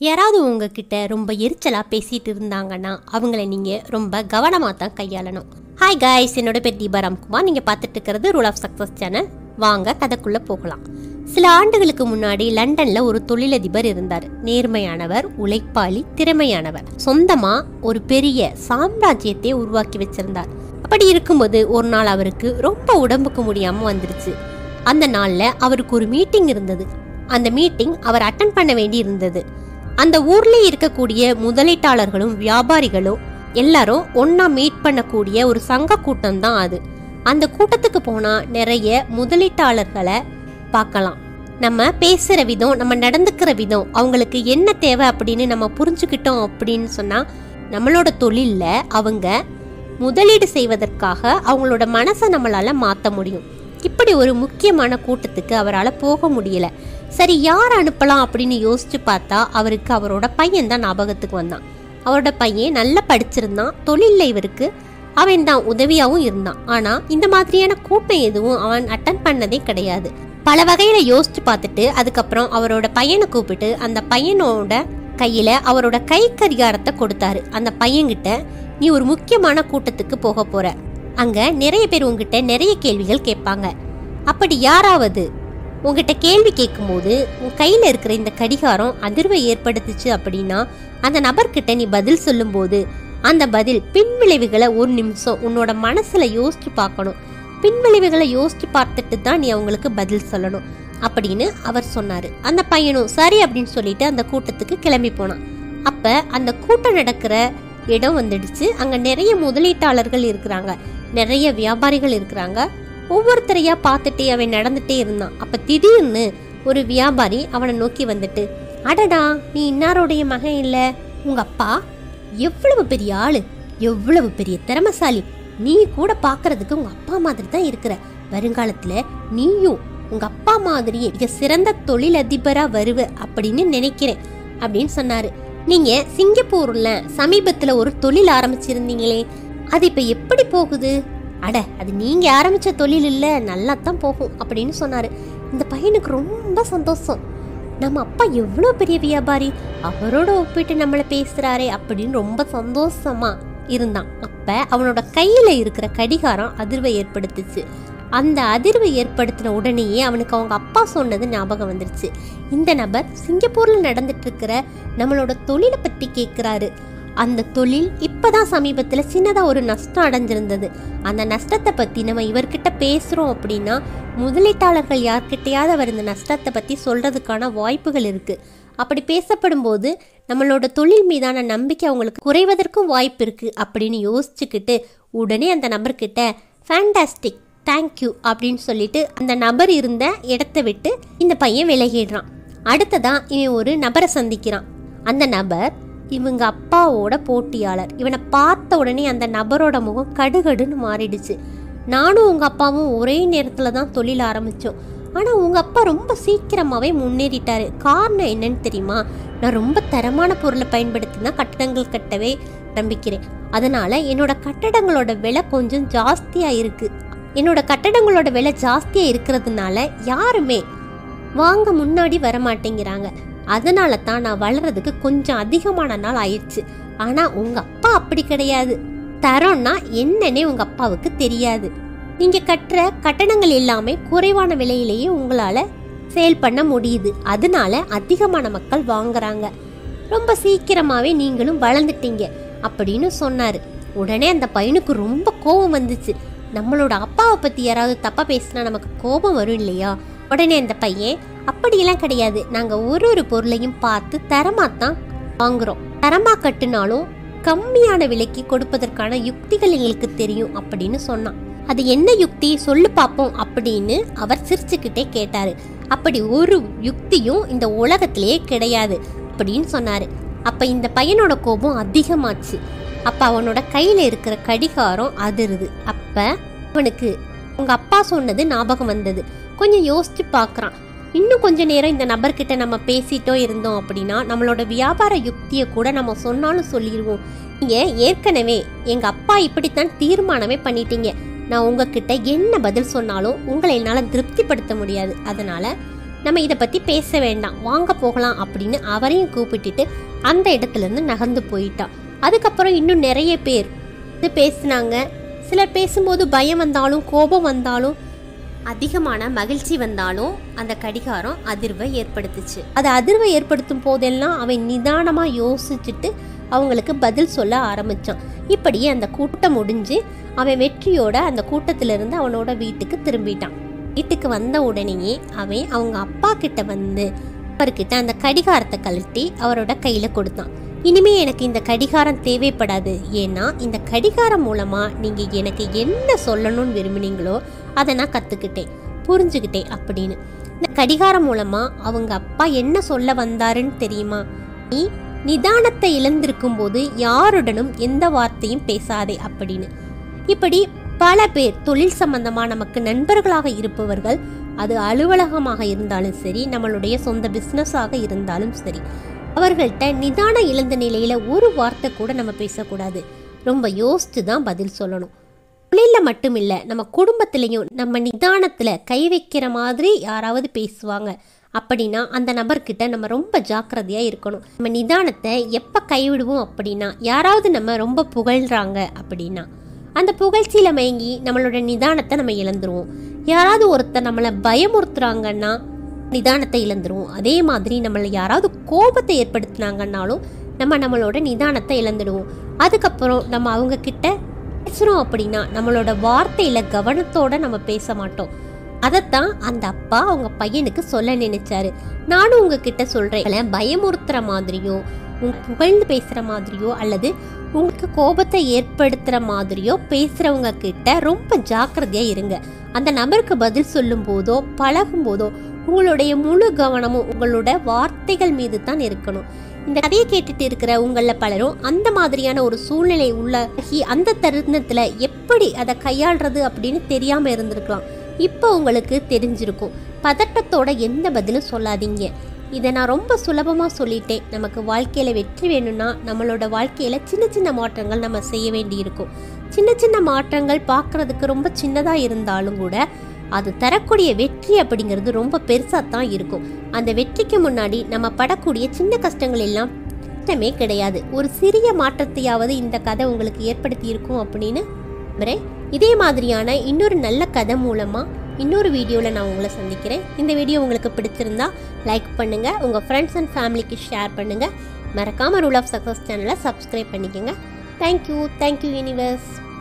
யாராவது உங்ககிட்ட ரொம்ப எரிச்சலாக பேசிட்டு இருந்தாங்கன்னா அவங்கள நீங்கள் ரொம்ப கவனமாக தான் கையாளணும் ஹாய் காய்ஸ் என்னோட பேர் தீபா ராம்குமார் நீங்கள் பார்த்துட்டு இருக்கிறது ரூல் ஆஃப் சக்ஸஸ் சேனல் வாங்க கதைக்குள்ளே போகலாம் சில ஆண்டுகளுக்கு முன்னாடி லண்டன்ல ஒரு தொழிலதிபர் இருந்தார் நேர்மையானவர் உழைப்பாளி திறமையானவர் சொந்தமா ஒரு பெரிய சாம்ராஜ்யத்தை உருவாக்கி வச்சிருந்தார் அப்படி இருக்கும்போது ஒரு நாள் அவருக்கு ரொம்ப உடம்புக்கு முடியாம வந்துருச்சு அந்த நாள்ல அவருக்கு ஒரு மீட்டிங் இருந்தது அந்த மீட்டிங் அவர் அட்டன் பண்ண வேண்டி இருந்தது அந்த ஊர்ல இருக்கக்கூடிய முதலீட்டாளர்களும் வியாபாரிகளும் எல்லாரும் ஒண்ணா மீட் பண்ணக்கூடிய ஒரு சங்க கூட்டம் தான் அது அந்த கூட்டத்துக்கு போனா நிறைய முதலீட்டாளர்களை பார்க்கலாம் நம்ம பேசுற விதம் நம்ம நடந்துக்கிற விதம் அவங்களுக்கு என்ன தேவை அப்படின்னு நம்ம புரிஞ்சுக்கிட்டோம் அப்படின்னு சொன்னா நம்மளோட தொழில்ல அவங்க முதலீடு செய்வதற்காக அவங்களோட மனசை நம்மளால மாற்ற முடியும் இப்படி ஒரு முக்கியமான கூட்டத்துக்கு அவரால் போக முடியல சரி யார் அனுப்பலாம் அப்படின்னு யோசிச்சு பார்த்தா அவருக்கு அவரோட பையன் தான் ஞாபகத்துக்கு வந்தான் அவரோட பையன் நல்லா படிச்சிருந்தான் தொழிலில் இவருக்கு அவன் தான் உதவியாகவும் இருந்தான் ஆனால் இந்த மாதிரியான கூட்டம் எதுவும் அவன் அட்டன் பண்ணதே கிடையாது பல வகையில யோசிச்சு பார்த்துட்டு அதுக்கப்புறம் அவரோட பையனை கூப்பிட்டு அந்த பையனோட கையில அவரோட கை கடிகாரத்தை கொடுத்தாரு அந்த பையன்கிட்ட நீ ஒரு முக்கியமான கூட்டத்துக்கு போக போற அங்க நிறைய பேர் உங்ககிட்ட நிறைய கேள்விகள் கேட்பாங்க அப்படி யாராவது உங்ககிட்ட கேள்வி கேட்கும்போது உன் கையில இருக்கிற இந்த கடிகாரம் அதிர்வை ஏற்படுத்துச்சு அப்படின்னா அந்த நபர்கிட்ட நீ பதில் சொல்லும்போது அந்த பதில் பின்விளைவுகளை ஒரு நிமிஷம் உன்னோட மனசுல யோசிச்சு பார்க்கணும் பின்விளைவுகளை யோசிச்சு பார்த்துட்டு தான் நீ அவங்களுக்கு பதில் சொல்லணும் அப்படின்னு அவர் சொன்னாரு அந்த பையனும் சரி அப்படின்னு சொல்லிட்டு அந்த கூட்டத்துக்கு கிளம்பி போனான் அப்ப அந்த கூட்டம் நடக்கிற இடம் வந்துடுச்சு அங்க நிறைய முதலீட்டாளர்கள் இருக்கிறாங்க நிறைய வியாபாரிகள் இருக்கிறாங்க ஒவ்வொருத்தரையா பார்த்துட்டே அவன் நடந்துட்டே இருந்தான் அப்ப திடீர்னு ஒரு வியாபாரி அவனை நோக்கி வந்துட்டு அடடா நீ இன்னாருடைய மகன் இல்ல உங்க அப்பா எவ்வளவு பெரிய ஆளு எவ்வளவு பெரிய திறமசாலி நீ கூட பார்க்கறதுக்கு உங்க அப்பா மாதிரி தான் இருக்கிற வருங்காலத்துல நீயும் உங்க அப்பா மாதிரியே மிக சிறந்த தொழிலதிபரா வருவ அப்படின்னு நினைக்கிறேன் அப்படின்னு சொன்னாரு நீங்க சிங்கப்பூர்ல சமீபத்துல ஒரு தொழில் ஆரம்பிச்சிருந்தீங்களே அது இப்ப எப்படி போகுது அட அது நீங்க ஆரம்பிச்ச தொழில் இல்ல நல்லா தான் போகும் அப்படின்னு சொன்னாரு இந்த பையனுக்கு ரொம்ப சந்தோஷம் நம்ம அப்பா எவ்வளோ பெரிய வியாபாரி அவரோட ஒப்பிட்டு நம்மளை பேசுறாரே அப்படின்னு ரொம்ப சந்தோஷமா இருந்தான் அப்ப அவனோட கையில இருக்கிற கடிகாரம் அதிர்வை ஏற்படுத்துச்சு அந்த அதிர்வை ஏற்படுத்தின உடனேயே அவனுக்கு அவங்க அப்பா சொன்னது ஞாபகம் வந்துருச்சு இந்த நபர் சிங்கப்பூர்ல நடந்துட்டு இருக்கிற நம்மளோட தொழிலை பத்தி கேட்கிறாரு அந்த தொழில் இப்பதான் சமீபத்துல சின்னதா ஒரு நஷ்டம் அடைஞ்சிருந்தது அந்த நஷ்டத்தை பத்தி நம்ம இவர்கிட்ட பேசுறோம் அப்படின்னா முதலீட்டாளர்கள் யார்கிட்டயாவது அவர் இந்த நஷ்டத்தை பத்தி சொல்றதுக்கான வாய்ப்புகள் இருக்கு அப்படி பேசப்படும் போது நம்மளோட தொழில் மீதான நம்பிக்கை அவங்களுக்கு குறைவதற்கும் வாய்ப்பு இருக்கு அப்படின்னு யோசிச்சுக்கிட்டு உடனே அந்த நபர்கிட்ட ஃபேண்டாஸ்டிக் தேங்க்யூ அப்படின்னு சொல்லிட்டு அந்த நபர் இருந்த இடத்த விட்டு இந்த பையன் விலகிடுறான் அடுத்ததான் இவன் ஒரு நபரை சந்திக்கிறான் அந்த நபர் இவங்க அப்பாவோட போட்டியாளர் இவனை பார்த்த உடனே அந்த நபரோட முகம் கடுகடுன்னு மாறிடுச்சு நானும் உங்க அப்பாவும் ஒரே நேரத்தில் தான் தொழில் ஆரம்பித்தோம் ஆனால் உங்கள் அப்பா ரொம்ப சீக்கிரமாகவே முன்னேறிட்டாரு காரணம் என்னன்னு தெரியுமா நான் ரொம்ப தரமான பொருளை பயன்படுத்தி தான் கட்டடங்கள் கட்டவே ஆரம்பிக்கிறேன் அதனால என்னோட கட்டடங்களோட விலை கொஞ்சம் ஜாஸ்தியாக இருக்கு என்னோட கட்டடங்களோட விலை ஜாஸ்தியாக இருக்கிறதுனால யாருமே வாங்க முன்னாடி வர மாட்டேங்கிறாங்க அதனால தான் நான் வளர்றதுக்கு கொஞ்சம் அதிகமான நாள் ஆயிடுச்சு ஆனா உங்க அப்பா அப்படி கிடையாது தரம்னா என்னன்னே உங்க அப்பாவுக்கு தெரியாது நீங்க கட்டுற கட்டணங்கள் எல்லாமே குறைவான விலையிலேயே உங்களால சேல் பண்ண முடியுது அதனால அதிகமான மக்கள் வாங்குறாங்க ரொம்ப சீக்கிரமாவே நீங்களும் வளர்ந்துட்டீங்க அப்படின்னு சொன்னாரு உடனே அந்த பையனுக்கு ரொம்ப கோபம் வந்துச்சு நம்மளோட அப்பாவை பத்தி யாராவது தப்பா பேசினா நமக்கு கோபம் வரும் இல்லையா உடனே அந்த பையன் அப்படியெல்லாம் கிடையாது நாங்க ஒரு ஒரு பொருளையும் பார்த்து தரமா தான் வாங்குறோம் தரமா கட்டுனாலும் கம்மியான விலைக்கு கொடுப்பதற்கான யுக்திகள் எங்களுக்கு தெரியும் அப்படின்னு சொன்னான் அது என்ன யுக்தி சொல்லு பார்ப்போம் அப்படின்னு அவர் சிரிச்சுக்கிட்டே கேட்டாரு அப்படி ஒரு யுக்தியும் இந்த உலகத்திலேயே கிடையாது அப்படின்னு சொன்னாரு அப்ப இந்த பையனோட கோபம் அதிகமாச்சு அப்ப அவனோட கையில இருக்கிற கடிகாரம் அதிருது அப்ப அவனுக்கு உங்க அப்பா சொன்னது ஞாபகம் வந்தது கொஞ்சம் யோசிச்சு பார்க்கறான் இன்னும் கொஞ்ச நேரம் இந்த நபர்கிட்ட நம்ம பேசிட்டோ இருந்தோம் அப்படின்னா நம்மளோட வியாபார யுக்தியை கூட நம்ம சொன்னாலும் சொல்லிடுவோம் நீங்க ஏற்கனவே எங்க அப்பா இப்படித்தான் தீர்மானமே பண்ணிட்டீங்க நான் உங்ககிட்ட என்ன பதில் சொன்னாலும் உங்களை என்னால் திருப்திப்படுத்த முடியாது அதனால நம்ம இதை பற்றி பேச வேண்டாம் வாங்க போகலாம் அப்படின்னு அவரையும் கூப்பிட்டுட்டு அந்த இடத்துல இருந்து நகர்ந்து போயிட்டான் அதுக்கப்புறம் இன்னும் நிறைய பேர் இது பேசினாங்க சிலர் பேசும்போது பயம் வந்தாலும் கோபம் வந்தாலும் அதிகமான மகிழ்ச்சி வந்தாலும் அந்த கடிகாரம் அதிர்வை ஏற்படுத்துச்சு அது அதிர்வை ஏற்படுத்தும் போதெல்லாம் அவன் நிதானமா யோசிச்சுட்டு அவங்களுக்கு பதில் சொல்ல ஆரம்பிச்சான் இப்படியே அந்த கூட்டம் முடிஞ்சு அவன் வெற்றியோட அந்த கூட்டத்திலிருந்து அவனோட வீட்டுக்கு திரும்பிட்டான் வீட்டுக்கு வந்த உடனேயே அவன் அவங்க அப்பா கிட்ட வந்து அவர்கிட்ட அந்த கடிகாரத்தை கழட்டி அவரோட கையில கொடுத்தான் இனிமே எனக்கு இந்த கடிகாரம் தேவைப்படாது ஏன்னா இந்த கடிகாரம் மூலமா நீங்க எனக்கு என்ன சொல்லணும்னு விரும்பினீங்களோ அதை நான் கத்துக்கிட்டேன் புரிஞ்சுக்கிட்டேன் அப்படின்னு இந்த கடிகாரம் மூலமா அவங்க அப்பா என்ன சொல்ல வந்தாருன்னு தெரியுமா நீ நிதானத்தை இழந்திருக்கும் போது யாருடனும் எந்த வார்த்தையும் பேசாதே அப்படின்னு இப்படி பல பேர் தொழில் சம்பந்தமா நமக்கு நண்பர்களாக இருப்பவர்கள் அது அலுவலகமாக இருந்தாலும் சரி நம்மளுடைய சொந்த பிஸ்னஸாக இருந்தாலும் சரி அவர்கள்ட்ட நிதானம் இழந்த நிலையில ஒரு வார்த்தை கூட நம்ம பேசக்கூடாது ரொம்ப யோசித்து தான் பதில் சொல்லணும் தொழிலில் மட்டும் இல்லை நம்ம குடும்பத்திலையும் நம்ம நிதானத்தில் கை வைக்கிற மாதிரி யாராவது பேசுவாங்க அப்படின்னா அந்த நபர்கிட்ட நம்ம ரொம்ப ஜாக்கிரதையாக இருக்கணும் நம்ம நிதானத்தை எப்போ கைவிடுவோம் அப்படின்னா யாராவது நம்ம ரொம்ப புகழ்றாங்க அப்படின்னா அந்த புகழ்ச்சியில் மயங்கி நம்மளோட நிதானத்தை நம்ம இழந்துருவோம் யாராவது ஒருத்தர் நம்மளை பயமுறுத்துறாங்கன்னா நிதானத்தை இழந்துருவோம் அதே மாதிரி நம்மளை யாராவது கோபத்தை ஏற்படுத்தினாங்கன்னாலும் நம்ம நம்மளோட நிதானத்தை இழந்துடுவோம் அதுக்கப்புறம் நம்ம அவங்க கிட்ட பேசுகிறோம் அப்படின்னா நம்மளோட வார்த்தையில கவனத்தோட நம்ம பேச மாட்டோம் அதைத்தான் அந்த அப்பா அவங்க பையனுக்கு சொல்ல நினைச்சாரு நானும் உங்ககிட்ட சொல்றேன் உங்களை பயமுறுத்துற மாதிரியோ உங்க புகழ்ந்து பேசுற மாதிரியோ அல்லது உங்களுக்கு கோபத்தை ஏற்படுத்துற மாதிரியோ பேசுறவங்க கிட்ட ரொம்ப ஜாக்கிரதையா இருங்க அந்த நபருக்கு பதில் சொல்லும் போதோ பழகும் போதோ உங்களுடைய முழு கவனமும் உங்களோட வார்த்தைகள் மீது தான் இருக்கணும் இந்த கதையை கேட்டுட்டு இருக்கிற உங்களில் பலரும் அந்த மாதிரியான ஒரு சூழ்நிலை உள்ளாகி அந்த தருணத்தில் எப்படி அதை கையாளுறது அப்படின்னு தெரியாமல் இருந்திருக்கலாம் இப்போ உங்களுக்கு தெரிஞ்சிருக்கும் பதட்டத்தோட எந்த பதிலும் சொல்லாதீங்க இதை நான் ரொம்ப சுலபமாக சொல்லிட்டேன் நமக்கு வாழ்க்கையில் வெற்றி வேணும்னா நம்மளோட வாழ்க்கையில் சின்ன சின்ன மாற்றங்கள் நம்ம செய்ய வேண்டியிருக்கும் சின்ன சின்ன மாற்றங்கள் பார்க்குறதுக்கு ரொம்ப சின்னதாக இருந்தாலும் கூட அது தரக்கூடிய வெற்றி அப்படிங்கிறது ரொம்ப பெருசாக தான் இருக்கும் அந்த வெற்றிக்கு முன்னாடி நம்ம படக்கூடிய சின்ன கஷ்டங்கள் எல்லாம் கஷ்டமே கிடையாது ஒரு சிறிய மாற்றத்தையாவது இந்த கதை உங்களுக்கு ஏற்படுத்தி இருக்கும் அப்படின்னு நம்புறேன் இதே மாதிரியான இன்னொரு நல்ல கதை மூலமாக இன்னொரு வீடியோவில் நான் உங்களை சந்திக்கிறேன் இந்த வீடியோ உங்களுக்கு பிடிச்சிருந்தா லைக் பண்ணுங்கள் உங்கள் ஃப்ரெண்ட்ஸ் அண்ட் ஃபேமிலிக்கு ஷேர் பண்ணுங்கள் மறக்காமல் ரூல் ஆஃப் சக்ஸஸ் சேனலை சப்ஸ்கிரைப் பண்ணிக்கோங்க தேங்க்யூ தேங்க்யூ யூனிவர்ஸ்